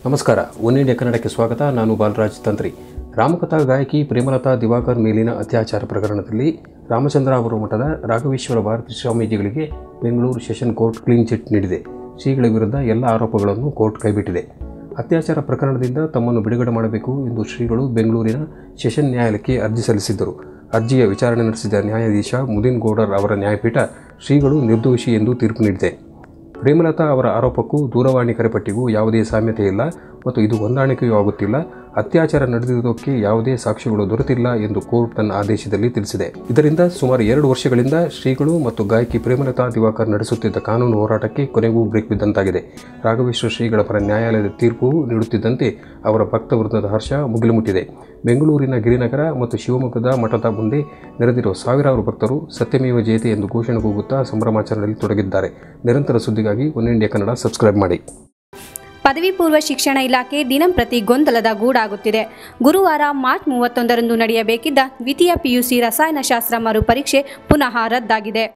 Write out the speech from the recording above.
ನಮಸ್ಕಾರ one India ಕನ್ನಡಕ್ಕೆ ಸ್ವಾಗತ ನಾನು ಬಾಲರಾಜ್ ತಂತ್ರಿ ರಾಮಕಥಾ ಗಾಯಕಿ ಪ್ರೇಮಲತಾ ದಿವಾಕರ್ ಮೇಲಿನ ಅತ್ಯಾಚಾರ ಪ್ರಕರಣದಲ್ಲಿ ರಾಮಚಂದ್ರಾಪುರ ಮಠದ ರಾಘವೇಶ್ವರ ಭಾರತಿ ಸ್ವಾಮೀಜಿಗಳಿಗೆ Bengaluru session court clean chit ನೀಡಿದೆ ಶ್ರೀಗಳ ವಿರುದ್ಧ ಎಲ್ಲ ಆರೋಪಗಳನ್ನು ಕೋರ್ಟ್ ಕೈಬಿಟ್ಟಿದೆ ಅತ್ಯಾಚಾರ ಪ್ರಕರಣದಿಂದ ತಮ್ಮನ್ನು ಬಿಡುಗಡೆ ಮಾಡಬೇಕು ಎಂದು ಶ್ರೀಗಳು ಬೆಂಗಳೂರಿನ ಸೆಷನ್ ನ್ಯಾಯಾಲಯಕ್ಕೆ ಅರ್ಜಿ ಸಲ್ಲಿಸಿದ್ದರು ಅರ್ಜಿಯ ವಿಚಾರಣೆ ನಡೆಸಿದ ನ್ಯಾಯಾಧೀಶ ಮುದಿನ್ ಗೌಡರ್ ಅವರ ನ್ಯಾಯಪೀಠ ಶ್ರೀಗಳು ನಿರ್ದೋಷಿ ಎಂದು ತೀರ್ಪು ನೀಡಿದೆ ಪ್ರೇಮಲತಾ ಅವರ ಆರೋಪಕ್ಕೂ ದೂರವಾಣಿ ಕರೆಪಟ್ಟಿಗೂ ಯಾವುದೇ ಸಾಮ್ಯತೆ ಇಲ್ಲ ಮತ್ತು ಇದು ಹೊಂದಾಣಿಕೆಯೂ ಆಗುತ್ತಿಲ್ಲ ಅತ್ಯಾಚಾರ ನಡೆದಿರುವುದಕ್ಕೆ ಯಾವುದೇ ಸಾಕ್ಷ್ಯಗಳು ದೊರೆತಿಲ್ಲ ಎಂದು ಕೋರ್ಟ್ ತನ್ನ ಆದೇಶದಲ್ಲಿ ತಿಳಿಸಿದೆ ಇದರಿಂದ ಸುಮಾರು ಎರಡು ವರ್ಷಗಳಿಂದ ಶ್ರೀಗಳು ಮತ್ತು ಗಾಯಕಿ ಪ್ರೇಮಲತಾ ದಿವಾಕರ್ ನಡೆಸುತ್ತಿದ್ದ ಕಾನೂನು ಹೋರಾಟಕ್ಕೆ ಕೊನೆಗೂ ಬ್ರೇಕ್ ಬಿದ್ದಂತಾಗಿದೆ ರಾಘವೇಶ್ವರ ಶ್ರೀಗಳ ಪರ ನ್ಯಾಯಾಲಯದ ತೀರ್ಪು ನೀಡುತ್ತಿದ್ದಂತೆ ಅವರ ಭಕ್ತ ವೃಂದದ ಹರ್ಷ ಮುಗಿಲು ಮುಟ್ಟಿದೆ ಬೆಂಗಳೂರಿನ ಗಿರಿನಗರ ಮತ್ತು ಶಿವಮೊಗ್ಗದ ಮಠದ ಮುಂದೆ ನೆರೆದಿರುವ ಸಾವಿರಾರು ಭಕ್ತರು ಸತ್ಯಮೇವ ಜಯತೆ ಎಂದು ಘೋಷಣೆ ಕೂಗುತ್ತಾ ಸಂಭ್ರಮಾಚರಣೆಯಲ್ಲಿ ತೊಡಗಿದ್ದಾರೆ ನಿರಂತರ ಸುದ್ದಿಗಾಗಿ ಒನ್ ಇಂಡಿಯಾ ಕನ್ನಡ ಸಬ್ಸ್ಕ್ರೈಬ್ ಮಾಡಿ ಪದವಿ ಪೂರ್ವ ಶಿಕ್ಷಣ ಇಲಾಖೆ ದಿನಂಪ್ರತಿ ಗೊಂದಲದ ಗೂಡಾಗುತ್ತಿದೆ ಗುರುವಾರ ಮಾರ್ಚ್ ಮೂವತ್ತೊಂದರಂದು ನಡೆಯಬೇಕಿದ್ದ ದ್ವಿತೀಯ ಪಿಯುಸಿ ರಸಾಯನಶಾಸ್ತ್ರ ಮರುಪರೀಕ್ಷೆ ಪುನಃ ರದ್ದಾಗಿದೆ